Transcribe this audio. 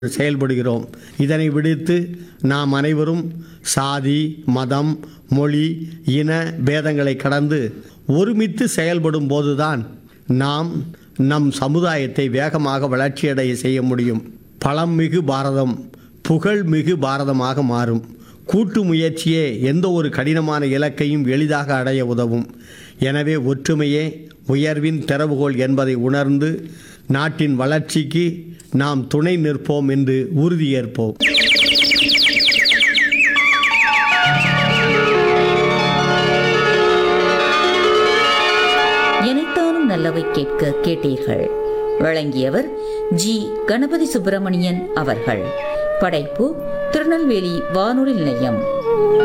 செயல்படுகிறோம் இதனை விடுத்து நாம் அனைவரும் சாதி மதம் மொழி இன பேதங்களை கடந்து ஒருமித்து செயல்படும் போதுதான் நாம் நம் சமுதாயத்தை வேகமாக வளர்ச்சியடைய செய்ய முடியும் பழமிகு பாரதம் புகழ்மிகு பாரதமாக மாறும் கூட்டு முயற்சியே எந்த ஒரு கடினமான இலக்கையும் எளிதாக அடைய உதவும் எனவே ஒற்றுமையே உயர்வின் திறவுகோல் என்பதை உணர்ந்து நாட்டின் வளர்ச்சிக்கு நாம் துணை நிற்போம் என்று உறுதியேற்போம் எனைத்தானும் நல்லவை கேட்க கேட்டீர்கள் வழங்கியவர் ஜி கணபதி சுப்பிரமணியன் அவர்கள் படைப்பு திருநெல்வேலி வானொலி நிலையம்